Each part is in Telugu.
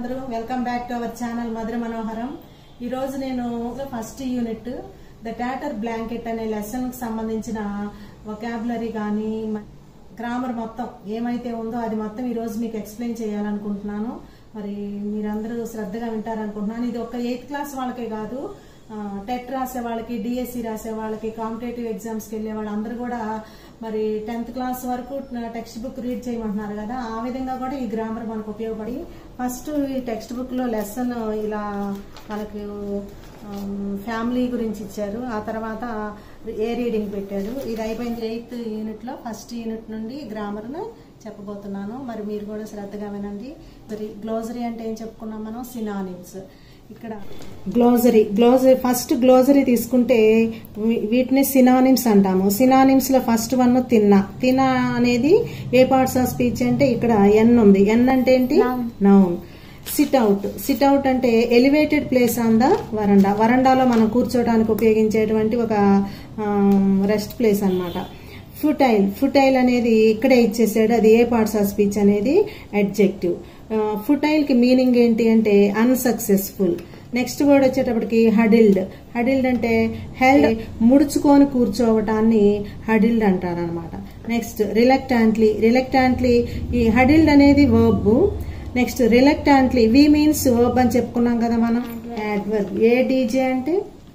అందరూ welcome back to our channel Madhura Manoharam ఈ రోజు నేను first unit the tatter blanket అనే లెసన్ కి సంబంధించిన వొకాబులరీ కానీ గ్రామర్ మొత్తం ఏమైతే ఉందో అది మొత్తం ఈ రోజు మీకు ఎక్స్ప్లెయిన్ చేయాలనుకుంటున్నాను మరి మీరందరూ శ్రద్ధగా వింటారనుకుంటున్నాను ఇది ఒక ఎయిత్ క్లాస్ వాళ్ళకే కాదు టెట్ రాసే వాళ్ళకి డిఎస్సి రాసే వాళ్ళకి కాంపిటేటివ్ ఎగ్జామ్స్కి వెళ్ళే వాళ్ళందరూ కూడా మరి టెన్త్ క్లాస్ వరకు టెక్స్ట్ బుక్ రీడ్ చేయమంటున్నారు కదా ఆ విధంగా కూడా ఈ గ్రామర్ మనకు ఉపయోగపడి ఫస్ట్ ఈ టెక్స్ట్ బుక్ లో లెసన్ ఇలా మనకు ఫ్యామిలీ గురించి ఇచ్చారు ఆ తర్వాత ఏ రీడింగ్ పెట్టాడు ఇది అయిపోయింది ఎయిత్ యూనిట్ లో ఫస్ట్ యూనిట్ నుండి గ్రామర్ ను చెప్పబోతున్నాను మరి మీరు కూడా శ్రద్ధగా వినండి మరి గ్లోజరీ అంటే ఏం చెప్పుకున్నాం మనం సినానిమ్స్ ఇక్కడ గ్లోజరీ గ్లోజరీ ఫస్ట్ గ్లోజరీ తీసుకుంటే వీ- వీటిని సినానిమ్స్ అంటాము సినానిమ్స్ లో ఫస్ట్ వన్ తిన్న తిన్న అనేది ఏ పార్ట్స్ ఆఫ్ స్పీచ్ అంటే ఇక్కడ ఎన్ ఉంది ఎన్ అంటే ఏంటి noun sit out sit out అంటే elevated place on the veranda వరండాలో మనం కూర్చోడానికి ఉపయోగించేటువంటి ఒక రెస్ట్ ప్లేస్ అన్నమాట ఫుటైల్ ఫుటైల్ అనేది ఇక్కడే ఇచ్చేసాడు అది ఏ పార్ట్స్ ఆఫ్ స్పీచ్ అనేది అడ్జెక్టివ్ ఫుటైల్ కి మీనింగ్ ఏంటి అంటే అన్సక్సెస్ఫుల్ నెక్స్ట్ వర్డ్ వచ్చేటప్పటికి హడిల్డ్ హడిల్డ్ అంటే హెల్డ్ ముడుచుకొని కూర్చోవటాన్ని హడిల్డ్ అంటారు అనమాట నెక్స్ట్ రిలక్టాంట్లీ రిలక్టాంట్లీ ఈ హడిల్డ్ అనేది verb next reluctantly V means verb అని చెప్పుకున్నాం కదా మనం యాడ్వర్బ్ ఏ డీజే అంటే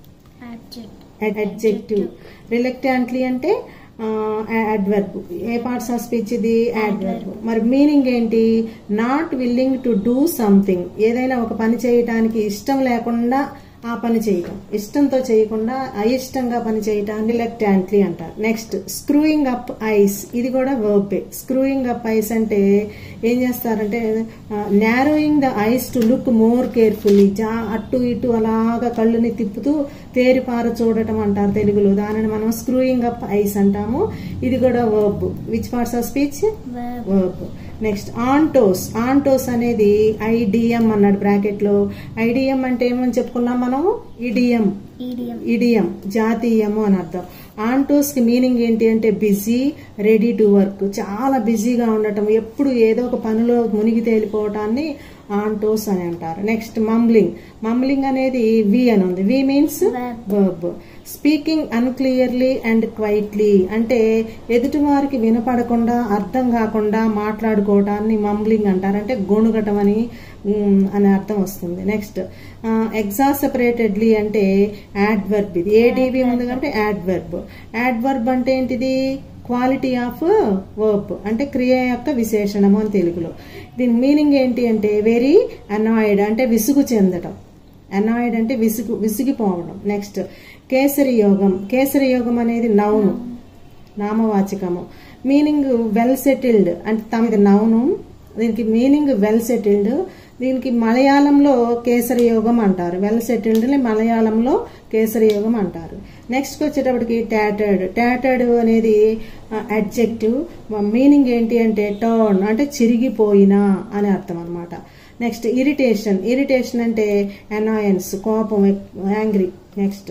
అడ్జెక్టివ్ రిలక్టాంట్లీ అంటే అడ్వర్బ్ ఏ పార్ట్స్ ఆఫ్ స్పీచ్ ఇది అడ్వర్బ్ మరి మీనింగ్ ఏంటి not willing to do something ఏదైనా ఒక పని చేయటానికి ఇష్టం లేకుండా ఆ పని చేయటం ఇష్టంతో చేయకుండా అయిష్టంగా పని చేయటాన్ని రిలక్టాంట్లీ అంటారు నెక్స్ట్ స్క్రూయింగ్ అప్ ఐస్ ఇది కూడా వర్బే స్క్రూయింగ్ అప్ ఐస్ అంటే ఏం చేస్తారంటే narrowing the eyes to look more carefully జా అటు ఇటు అలాగా కళ్ళుని తిప్పుతూ తేరిపార చూడటం అంటారు తెలుగులో దానిని మనం స్క్రూయింగ్ అప్ ఐస్ అంటాము ఇది కూడా verb which parts of speech verb next ఆంటోస్ ఆంటోస్ అనేది ఐడిఎం అన్నాడు బ్రాకెట్ లో ఐడిఎం అంటే ఏమని చెప్పుకున్నాం మనం ఇడియం ఇడియం జాతీయము అని అర్థం ఆంటోస్ కి మీనింగ్ ఏంటి అంటే బిజీ రెడీ టు వర్క్ చాలా బిజీగా ఉండటం ఎప్పుడు ఏదో ఒక పనిలో మునిగి తేలిపోవటాన్ని ఆంటోస్ అని అంటారు నెక్స్ట్ మమ్లింగ్ మమ్లింగ్ అనేది వి అని ఉంది V means verb speaking unclearly and quietly అంటే ఎదుటి వారికి వినపడకుండా అర్థం కాకుండా మాట్లాడుకోవటాన్ని మమ్లింగ్ అంటారు అంటే గొణుగటం అని ఉమ్, అనే అర్థం వస్తుంది నెక్స్ట్ ఎగ్జాసపరేటెడ్లీ అంటే యాడ్వర్బ్ ఇది ఏడీబీ ఉంది అంటే యాడ్వర్బ్ యాడ్వర్బ్ అంటే ఏంటిది క్వాలిటీ ఆఫ్ వర్బ్ అంటే క్రియ యొక్క విశేషణము అని తెలుగులో దీని మీనింగ్ ఏంటి అంటే వెరీ అనాయిడ్ అంటే విసుగు చెందటం అనాయిడ్ అంటే విసుగు విసిగిపోవడం నెక్స్ట్ కేసరి యోగం కేసరి యోగం అనేది నౌను నామవాచకము మీనింగ్ వెల్ సెటిల్డ్ అంటే తమది నౌను దీనికి మీనింగ్ వెల్ సెటిల్డ్ దీనికి మలయాళంలో కేసరి యోగం అంటారు వెల్ సెటిల్డ్ మలయాళంలో కేసరి యోగం అంటారు నెక్స్ట్ వచ్చేటప్పటికి టాటర్డ్ టాటర్డ్ అనేది అడ్జెక్టివ్ మీనింగ్ ఏంటి అంటే టర్న్ అంటే చిరిగిపోయిన అని అర్థం అనమాట నెక్స్ట్ ఇరిటేషన్ ఇరిటేషన్ అంటే అనాయన్స్ కోపం యాంగ్రీ నెక్స్ట్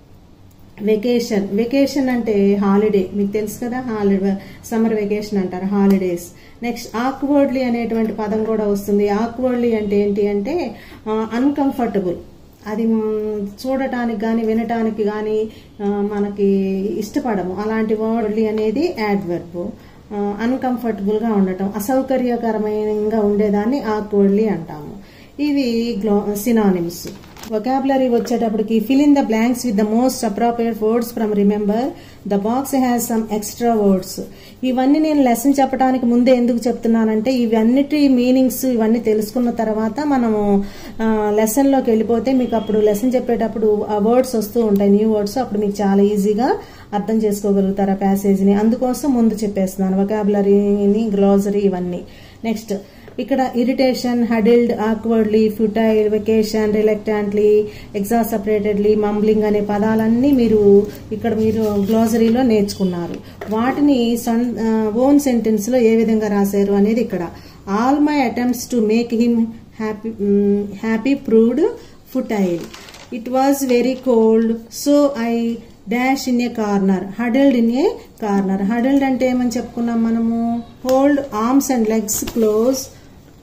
వెకేషన్ వెకేషన్ అంటే హాలిడే మీకు తెలుసు కదా హాలిడే సమ్మర్ వెకేషన్ అంటారు హాలిడేస్ నెక్స్ట్ ఆక్వర్డ్లీ అనేటువంటి పదం కూడా వస్తుంది ఆక్వర్డ్లీ అంటే ఏంటి అంటే అన్కంఫర్టబుల్ అది మ్, చూడటానికి కానీ వినటానికి కానీ మనకి ఇష్టపడము అలాంటి వర్డ్లీ అనేది యాడ్వర్బ్ అన్కంఫర్టబుల్ గా ఉండటం అసౌకర్యకరమైనగా ఉండేదాన్ని ఆక్వర్డ్లీ అంటాము ఇవి గ్లో సినానిమ్స్ వొకాబులరీ వచ్చేటప్పటికి fill in the blanks with the most appropriate words from remember the box has some extra words ఇవన్నీ నేను లెసన్ చెప్పడానికి ముందే ఎందుకు చెప్తున్నానంటే ఇవన్నిటి మీనింగ్స్ ఇవన్నీ తెలుసుకున్న తర్వాత మనము లెసన్ లోకి వెళ్ళిపోతే మీకు అప్పుడు లెసన్ చెప్పేటప్పుడు ఆ వర్డ్స్ వస్తూ ఉంటాయి న్యూ వర్డ్స్ అప్పుడు మీకు చాలా ఈజీగా అర్థం చేసుకోగలుగుతారు ఆ ప్యాసేజ్ని అందుకోసం ముందు చెప్పేస్తున్నాను వొకాబులరీని గ్లోజరీ ఇవన్నీ నెక్స్ట్ ఇక్కడ irritation huddled awkwardly futile vacation reluctantly exasperatedly mumbling అనే పదాలన్నీ మీరు ఇక్కడ మీరు గ్లోజరీలో నేర్చుకున్నారు వాటిని సన్ ఓన్ సెంటెన్స్ లో ఏ విధంగా రాశారు అనేది ఇక్కడ all my attempts to make him happy happy proved futile it was very cold so I dash in a corner huddled in a corner huddled అంటే ఏమని చెప్పుకున్నాం మనము hold arms and legs close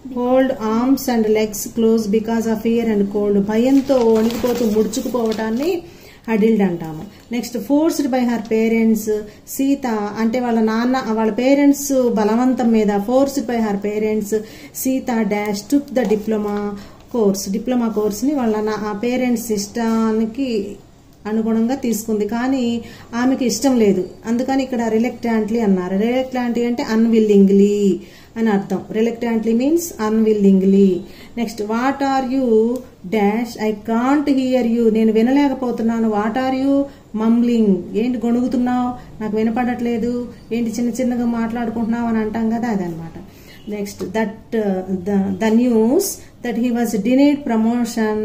hold arms and legs close because of fear and cold భయంతో వణికిపోతూ ముడుచుకుపోవటాన్ని హడిల్డ్ అంటాము next forced by her parents Sita అంటే వాళ్ళ నాన్న వాళ్ళ పేరెంట్స్ బలవంతం మీద forced by her parents Sita dash took the diploma course diploma కోర్స్ని వాళ్ళ నా పేరెంట్స్ ఇష్టానికి అనుగుణంగా తీసుకుంది కానీ ఆమెకి ఇష్టం లేదు అందుకని ఇక్కడ రిలెక్టాంట్లీ అన్నారు రిలెక్టాంట్లీ అంటే అన్విల్లింగ్లీ అని అర్థం reluctantly means unwillingly next what are you dash I can't hear you నేను వినలేకపోతున్నాను వాట్ ఆర్ యూ మమ్లింగ్ ఏంటి గొణుగుతున్నావు నాకు వినపడట్లేదు ఏంటి చిన్న చిన్నగా మాట్లాడుకుంటున్నావు అని అంటాం కదా అదనమాట next that the news that he was denied promotion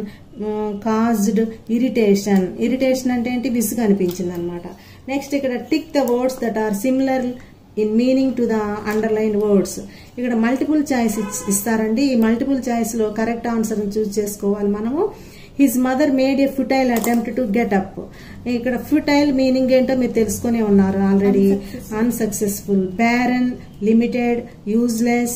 caused irritation irritation అంటే ఏంటి విసుగు అనిపించింది అనమాట నెక్స్ట్ ఇక్కడ tick the words that are similar in meaning to the underline words ఇక్కడ మల్టిపుల్ చాయిస్ ఇస్తారండి ఈ మల్టిపుల్ చాయిస్ లో కరెక్ట్ ఆన్సర్ చూస్ చేసుకోవాలి మనము his mother made a futile attempt to get up ఇక్కడ ఫుటైల్ మీనింగ్ ఏంటో మీరు తెలుసుకునే ఉన్నారు already unsuccessful barren limited useless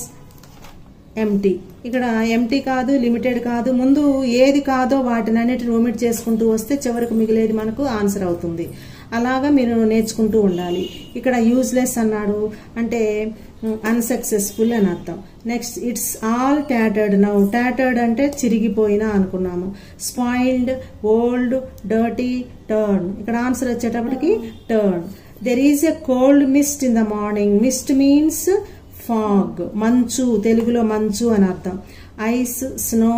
empty ఇక్కడ ఎంటీ కాదు లిమిటెడ్ కాదు ముందు ఏది కాదో వాటిని అన్నిటిని ఒమిట్ చేసుకుంటూ వస్తే చివరికి మిగిలేది మనకు ఆన్సర్ అవుతుంది అలాగా మీరు నేర్చుకుంటూ ఉండాలి ఇక్కడ యూజ్లెస్ అన్నాడు అంటే అన్సక్సెస్ఫుల్ అని అర్థం next it's all tattered now tattered అంటే చిరిగిపోయినా అనుకున్నాము స్పాయిల్డ్ ఓల్డ్ డర్టీ టర్న్ ఇక్కడ ఆన్సర్ వచ్చేటప్పటికి torn there is a cold mist in the morning mist means fog మంచు తెలుగులో మంచు అని అర్థం ఐస్ స్నో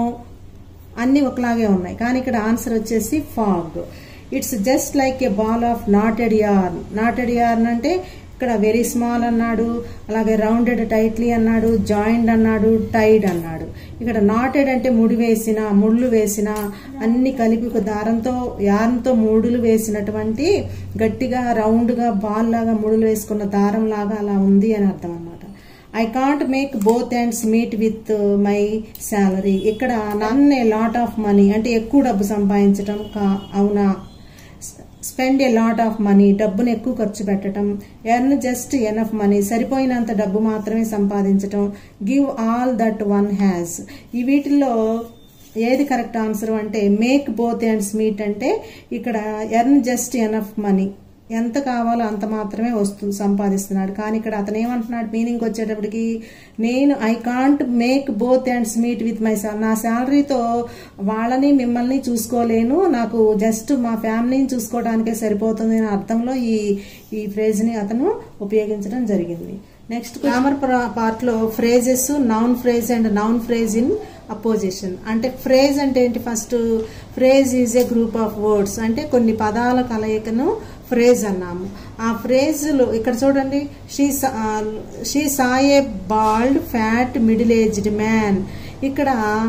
అన్ని ఒకలాగే ఉన్నాయి కానీ ఇక్కడ ఆన్సర్ వచ్చేసి fog it's just like a ball of knotted yarn knotted yarn అంటే ఇక్కడ వెరీ స్మాల్ అన్నాడు అలాగే రౌండెడ్ టైట్లీ అన్నాడు జాయింట్ అన్నాడు టైడ్ అన్నాడు ఇక్కడ నాటెడ్ అంటే ముడి వేసిన ముళ్ళు వేసిన అన్ని కలిపి ఒక దారంతో యారంతో ముడులు వేసినటువంటి గట్టిగా రౌండ్గా బాల్ లాగా ముడులు వేసుకున్న దారం లాగా అలా ఉంది అని అర్థం అనమాట I can't make both hands meet with my salary ఇక్కడ earn a lot of money అంటే ఎక్కువ డబ్బు సంపాదించడం కా అవునా spend a lot of money డబ్బును ఎక్కువ ఖర్చు పెట్టడం ఎర్న్ జస్ట్ ఎనఫ్ మనీ సరిపోయినంత డబ్బు మాత్రమే సంపాదించటం give all that one has ఈ వీటిల్లో ఏది కరెక్ట్ ఆన్సర్ అంటే మేక్ బోత్ హ్యాండ్స్ మీట్ అంటే ఇక్కడ ఎర్న్ జస్ట్ ఎనఫ్ మనీ ఎంత కావాలో అంత మాత్రమే వస్తుంది సంపాదిస్తున్నాడు కానీ ఇక్కడ అతను ఏమంటున్నాడు మీనింగ్ వచ్చేటప్పటికి నేను I can't make both hands meet with my నా శాలరీతో వాళ్ళని మిమ్మల్ని చూసుకోలేను నాకు జస్ట్ మా ఫ్యామిలీని చూసుకోవడానికే సరిపోతుంది అనే అర్థంలో ఈ ఈ ఫ్రేజ్ని అతను ఉపయోగించడం జరిగింది నెక్స్ట్ గ్రామర్ పార్ట్ లో phrases noun phrase and noun phrase in apposition అంటే ఫ్రేజ్ అంటే ఏంటి first phrase is a group of words అంటే కొన్ని పదాల కలయికను ఫ్రేజ్ అన్నాము ఆ ఫ్రేజ్లో ఇక్కడ చూడండి she she saw a bald fat middle aged man ఇక్కడ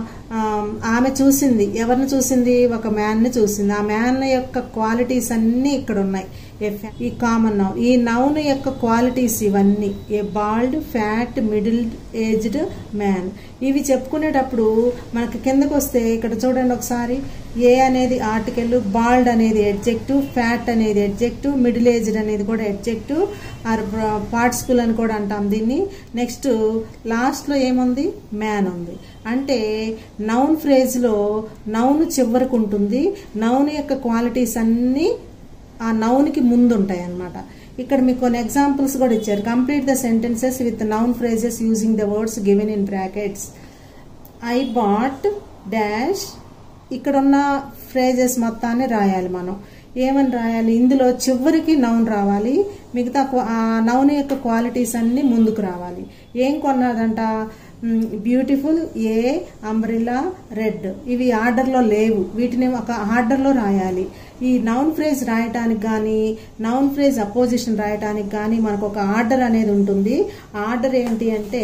ఆమె చూసింది ఎవరిని చూసింది ఒక మ్యాన్ ని చూసింది ఆ మ్యాన్ యొక్క క్వాలిటీస్ అన్ని ఇక్కడ ఉన్నాయి ఈ కామన్ నౌన్ ఈ నౌన్ యొక్క క్వాలిటీస్ ఇవన్నీ a bald fat middle aged man ఇవి చెప్పుకునేటప్పుడు మనకి కిందకు వస్తే ఇక్కడ చూడండి ఒకసారి ఏ అనేది ఆర్టికల్ బాల్డ్ అనేది ఎడ్జెక్టివ్ ఫ్యాట్ అనేది ఎడ్జెక్టివ్ మిడిల్ ఏజ్డ్ అనేది కూడా ఎడ్జెక్టివ్ ఆర్ పార్టిసిపుల్ అని కూడా అంటాం దీన్ని నెక్స్ట్ లాస్ట్లో ఏముంది మ్యాన్ ఉంది అంటే నౌన్ ఫ్రేజ్లో నౌన్ చివరికి ఉంటుంది నౌన్ యొక్క క్వాలిటీస్ అన్నీ ఆ నౌన్కి ముందు ఉంటాయి అన్నమాట ఇక్కడ మీకు కొన్ని ఎగ్జాంపుల్స్ కూడా ఇచ్చారు complete the sentences with noun phrases using the words given in brackets I bought dash ఇక్కడ ఉన్న ఫ్రేజెస్ మొత్తాన్ని రాయాలి మనం ఏమని రాయాలి ఇందులో చివరికి నౌన్ రావాలి మిగతా ఆ నౌన్ యొక్క క్వాలిటీస్ అన్ని ముందుకు రావాలి ఏం కొన్నదంట బ్యూటిఫుల్ ఏ అంబ్రిల్లా రెడ్ ఇవి ఆర్డర్లో లేవు వీటిని ఒక ఆర్డర్లో రాయాలి ఈ నౌన్ ఫ్రేజ్ రాయటానికి కానీ నౌన్ ఫ్రేజ్ అపోజిషన్ రాయటానికి కానీ మనకు ఒక ఆర్డర్ అనేది ఉంటుంది ఆర్డర్ ఏంటి అంటే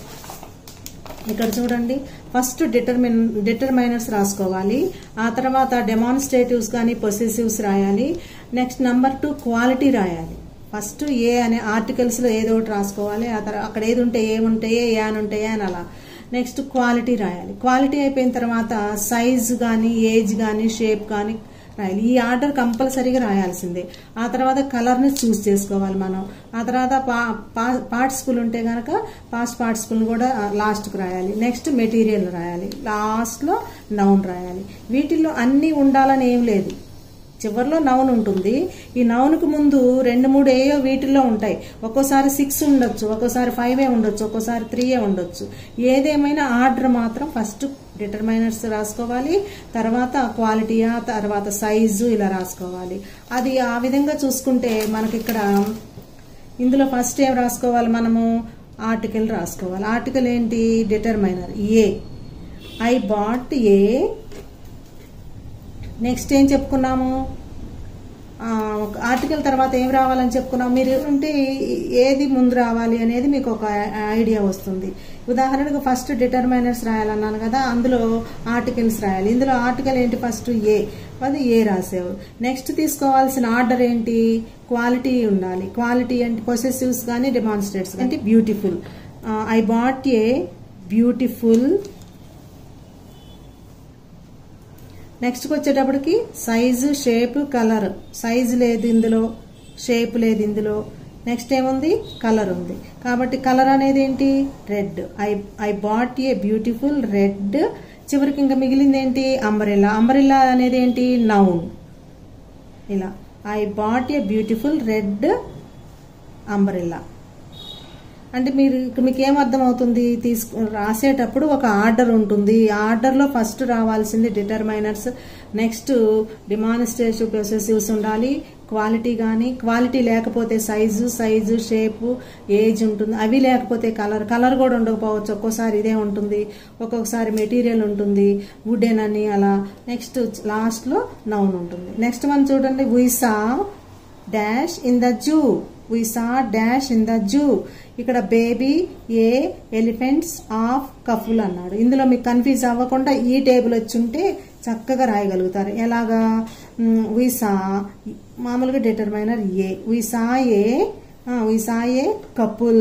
ఇక్కడ చూడండి ఫస్ట్ డిటర్మిన్ డిటర్మైనర్స్ రాసుకోవాలి ఆ తర్వాత డెమాన్స్ట్రేటివ్స్ కానీ పొసెసివ్స్ రాయాలి నెక్స్ట్ నంబర్ టూ క్వాలిటీ రాయాలి ఫస్ట్ ఏ అనే ఆర్టికల్స్లో ఏదో ఒకటి రాసుకోవాలి ఆ తర్వాత అక్కడ ఏది ఉంటే ఏముంటాయే ఏ అని ఉంటాయే అని అలా నెక్స్ట్ క్వాలిటీ రాయాలి క్వాలిటీ అయిపోయిన తర్వాత సైజ్ కానీ ఏజ్ కానీ షేప్ కానీ రాయాలి ఈ ఆర్డర్ కంపల్సరీగా రాయాల్సిందే ఆ తర్వాత కలర్ని చూస్ చేసుకోవాలి మనం ఆ తర్వాత పార్టిసిపుల్ ఉంటే గనక పాస్ట్ పార్టిసిపుల్ కూడా లాస్ట్కి రాయాలి నెక్స్ట్ మెటీరియల్ రాయాలి లాస్ట్లో నౌన్ రాయాలి వీటిల్లో అన్నీ ఉండాలని ఏం లేదు చివరిలో నౌన్ ఉంటుంది ఈ నౌన్కు ముందు రెండు మూడు ఏయో వీటిల్లో ఉంటాయి ఒక్కోసారి సిక్స్ ఉండొచ్చు ఒక్కోసారి ఫైవ్ ఏ ఉండొచ్చు ఒక్కోసారి త్రీ ఏ ఉండొచ్చు ఏదేమైనా ఆర్డర్ మాత్రం ఫస్ట్ డిటర్మైనర్స్ రాసుకోవాలి తర్వాత క్వాలిటీయా తర్వాత సైజు ఇలా రాసుకోవాలి అది ఆ విధంగా చూసుకుంటే మనకి ఇక్కడ ఇందులో ఫస్ట్ ఏం రాసుకోవాలి మనము ఆర్టికల్ రాసుకోవాలి ఆర్టికల్ ఏంటి determiner a I bought a next ఏం చెప్పుకున్నాము ఆర్టికల్ తర్వాత ఏం రావాలని చెప్పుకున్నాం మీరు ఉంటే ఏది ముందు రావాలి అనేది మీకు ఒక ఐడియా వస్తుంది ఉదాహరణకు ఫస్ట్ డిటర్మైనర్స్ రాయాలన్నాను కదా అందులో ఆర్టికల్స్ రాయాలి ఇందులో ఆర్టికల్ ఏంటి ఫస్ట్ ఏ అది ఏ రాసావు నెక్స్ట్ తీసుకోవాల్సిన ఆర్డర్ ఏంటి క్వాలిటీ ఉండాలి క్వాలిటీ అంటే పొసెసివ్స్ కానీ డెమాన్స్ట్రేట్స్ అంటే beautiful I bought a beautiful నెక్స్ట్కి వచ్చేటప్పటికి సైజు షేప్ కలర్ సైజు లేదు ఇందులో షేప్ లేదు ఇందులో నెక్స్ట్ ఏముంది కలర్ ఉంది కాబట్టి కలర్ అనేది ఏంటి red I I bought a beautiful red చివరికి ఇంకా మిగిలింది ఏంటి అంబరిల్లా అంబరిల్లా అనేది ఏంటి నౌన్ ఇలా I bought a beautiful red umbrella అంటే మీరు మీకు ఏం అర్థం అవుతుంది తీసుకు రాసేటప్పుడు ఒక ఆర్డర్ ఉంటుంది ఆ ఆర్డర్లో ఫస్ట్ రావాల్సింది డిటర్మైనర్స్ నెక్స్ట్ డిమానిస్ట్రేటివ్ ప్రొసెసివ్స్ ఉండాలి క్వాలిటీ కానీ క్వాలిటీ లేకపోతే సైజు సైజు షేపు ఏజ్ ఉంటుంది అవి లేకపోతే కలర్ కలర్ కూడా ఉండకపోవచ్చు ఒక్కోసారి ఇదే ఉంటుంది ఒక్కొక్కసారి మెటీరియల్ ఉంటుంది వుడెన్ అని అలా నెక్స్ట్ లాస్ట్లో నౌన్ ఉంటుంది నెక్స్ట్ మనం చూడండి we saw dash in the zoo we saw dash in the zoo ఇక్కడ baby a elephants of couple అన్నాడు ఇందులో మీకు కన్ఫ్యూజ్ అవ్వకుండా ఈ టేబుల్ వచ్చి ఉంటే చక్కగా రాయగలుగుతారు ఎలాగా వి సా మామూలుగా determiner a we saw a we saw a couple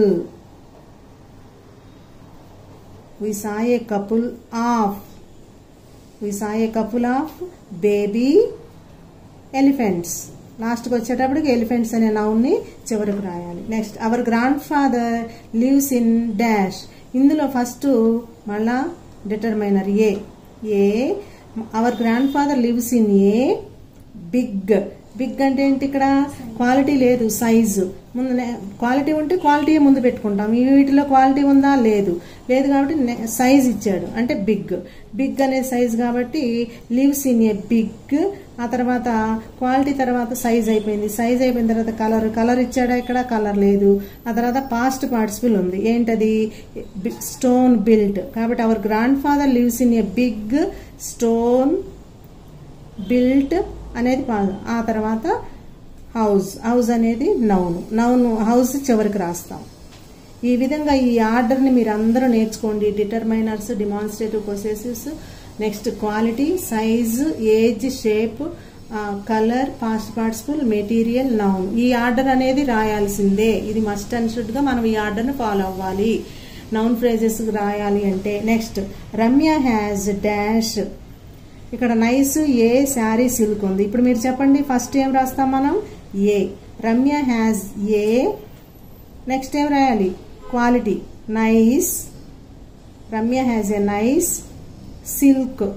we saw a couple of we saw a couple of baby elephants లాస్ట్కి వచ్చేటప్పటికి ఎలిఫెంట్స్ అనే నౌన్ని చివరికి రాయాలి next our grandfather lives in dash ఇందులో ఫస్ట్ మళ్ళా determiner a a our grandfather lives in a big big అంటే ఏంటి ఇక్కడ క్వాలిటీ లేదు సైజు ముందు క్వాలిటీ ఉంటే క్వాలిటీ ముందు పెట్టుకుంటాం ఈ వీటిలో క్వాలిటీ ఉందా లేదు లేదు కాబట్టి సైజ్ ఇచ్చాడు అంటే బిగ్ బిగ్ అనే సైజ్ కాబట్టి లివ్స్ ఇన్ ఏ బిగ్ ఆ తర్వాత క్వాలిటీ తర్వాత సైజ్ అయిపోయింది సైజ్ అయిపోయిన తర్వాత కలర్ కలర్ ఇచ్చాడా ఇక్కడ కలర్ లేదు ఆ తర్వాత పాస్ట్ పార్టిసిపుల్ ఉంది ఏంటది స్టోన్ బిల్ట్ కాబట్టి our grandfather lives in a big stone built అనేది ఆ తర్వాత హౌస్ హౌస్ అనేది నౌన్ నౌన్ హౌస్ చివరికి రాస్తాం ఈ విధంగా ఈ ఆర్డర్ని మీరు అందరూ నేర్చుకోండి determiners demonstrative possessives next quality size age shape colour past participle material noun ఈ ఆర్డర్ అనేది రాయాల్సిందే ఇది మస్ట్ అండ్ షుడ్ గా మనం ఈ ఆర్డర్ని ఫాలో అవ్వాలి నౌన్ ఫ్రేజెస్ రాయాలి అంటే నెక్స్ట్ రమ్య హ్యాజ్ డాష్ ఇక్కడ నైస్ ఏ శారీ సిల్క్ ఉంది ఇప్పుడు మీరు చెప్పండి ఫస్ట్ ఏం రాస్తాం మనం a Ramya has a next ఏం రాయాలి quality nice Ramya has a nice silk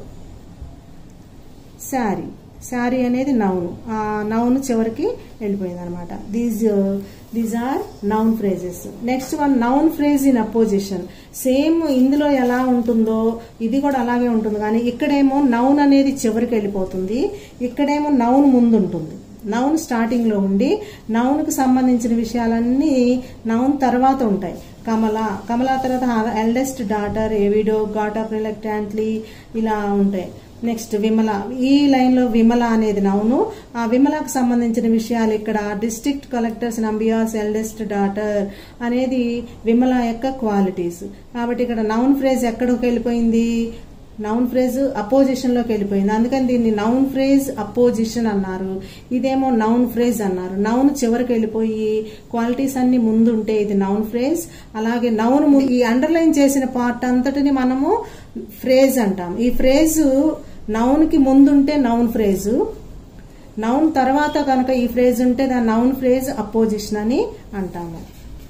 sari sari అనేది నౌన్ ఆ నౌన్ చివరికి వెళ్ళిపోయింది అనమాట these these are noun phrases next one noun phrase in apposition same ఇందులో ఎలా ఉంటుందో ఇది కూడా అలాగే ఉంటుంది కానీ ఇక్కడేమో నౌన్ అనేది చివరికి వెళ్ళిపోతుంది ఇక్కడేమో నౌన్ ముందు ఉంటుంది నౌన్ స్టార్టింగ్ లో ఉండి నౌన్ కు సంబంధించిన విషయాలన్నీ నౌన్ తర్వాత ఉంటాయి కమల కమల తర్వాత ఎల్డెస్ట్ డాటర్ ఎవిడో గాట్ అప్ రిలక్టాంట్లీ ఇలా ఉంటాయి నెక్స్ట్ విమల ఈ లైన్ లో విమల అనేది నౌను ఆ విమలకు సంబంధించిన విషయాలు ఇక్కడ డిస్ట్రిక్ట్ కలెక్టర్స్ నంబియాస్ ఎల్డెస్ట్ డాటర్ అనేది విమల యొక్క క్వాలిటీస్ కాబట్టి ఇక్కడ నౌన్ ఫ్రేజ్ ఎక్కడికి వెళ్ళిపోయింది నౌన్ ఫ్రేజ్ అపోజిషన్ లోకి వెళ్ళిపోయింది అందుకని దీన్ని నౌన్ ఫ్రేజ్ అపోజిషన్ అన్నారు ఇదేమో నౌన్ ఫ్రేజ్ అన్నారు నౌన్ చివరికి వెళ్ళిపోయి క్వాలిటీస్ అన్ని ముందు ఉంటే ఇది నౌన్ ఫ్రేజ్ అలాగే నౌన్ ఈ అండర్లైన్ చేసిన పార్ట్ అంతటిని మనము ఫ్రేజ్ అంటాం ఈ ఫ్రేజ్ నౌన్ కి ముందుంటే నౌన్ ఫ్రేజు నౌన్ తర్వాత కనుక ఈ ఫ్రేజ్ ఉంటే దాని నౌన్ ఫ్రేజ్ అపోజిషన్ అని అంటాము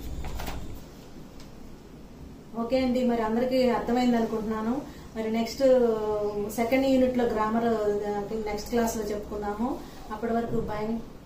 ఓకే అండి మరి అందరికీ అర్థమైంది అనుకుంటున్నాను మరి నెక్స్ట్ సెకండ్ యూనిట్ లో గ్రామర్ నెక్స్ట్ క్లాస్ లో చెప్పుకుందాము అప్పటి వరకు బాయ్